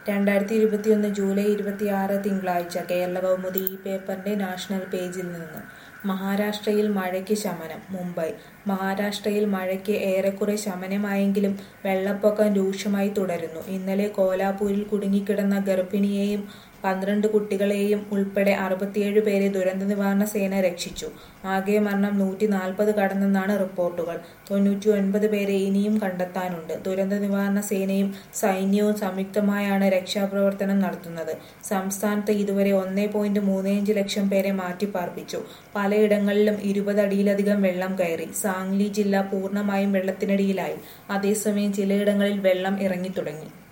രണ്ടായിരത്തി ഇരുപത്തിയൊന്ന് ജൂലൈ ഇരുപത്തിയാറ് തിങ്കളാഴ്ച കേരള കൗമുദി ഈ പേപ്പറിന്റെ നാഷണൽ പേജിൽ നിന്ന് മഹാരാഷ്ട്രയിൽ മഴയ്ക്ക് ശമനം മുംബൈ മഹാരാഷ്ട്രയിൽ മഴയ്ക്ക് ഏറെക്കുറെ ശമനമായെങ്കിലും വെള്ളപ്പൊക്കം രൂക്ഷമായി തുടരുന്നു ഇന്നലെ കോലാപൂരിൽ കുടുങ്ങിക്കിടന്ന ഗർഭിണിയെയും പന്ത്രണ്ട് കുട്ടികളെയും ഉൾപ്പെടെ അറുപത്തിയേഴ് പേരെ ദുരന്ത നിവാരണ സേന രക്ഷിച്ചു ആകെ മരണം നൂറ്റി നാൽപ്പത് കടന്നെന്നാണ് റിപ്പോർട്ടുകൾ തൊണ്ണൂറ്റി ഒൻപത് പേരെ ഇനിയും കണ്ടെത്താനുണ്ട് ദുരന്ത നിവാരണ സേനയും സൈന്യവും സംയുക്തമായാണ് രക്ഷാപ്രവർത്തനം നടത്തുന്നത് സംസ്ഥാനത്ത് ഇതുവരെ ഒന്നേ പോയിന്റ് മൂന്നേയഞ്ച് ലക്ഷം പേരെ മാറ്റിപ്പാർപ്പിച്ചു പലയിടങ്ങളിലും ഇരുപത് അടിയിലധികം വെള്ളം കയറി സാംഗ്ലി ജില്ല പൂർണ്ണമായും വെള്ളത്തിനടിയിലായി അതേസമയം ചിലയിടങ്ങളിൽ വെള്ളം ഇറങ്ങിത്തുടങ്ങി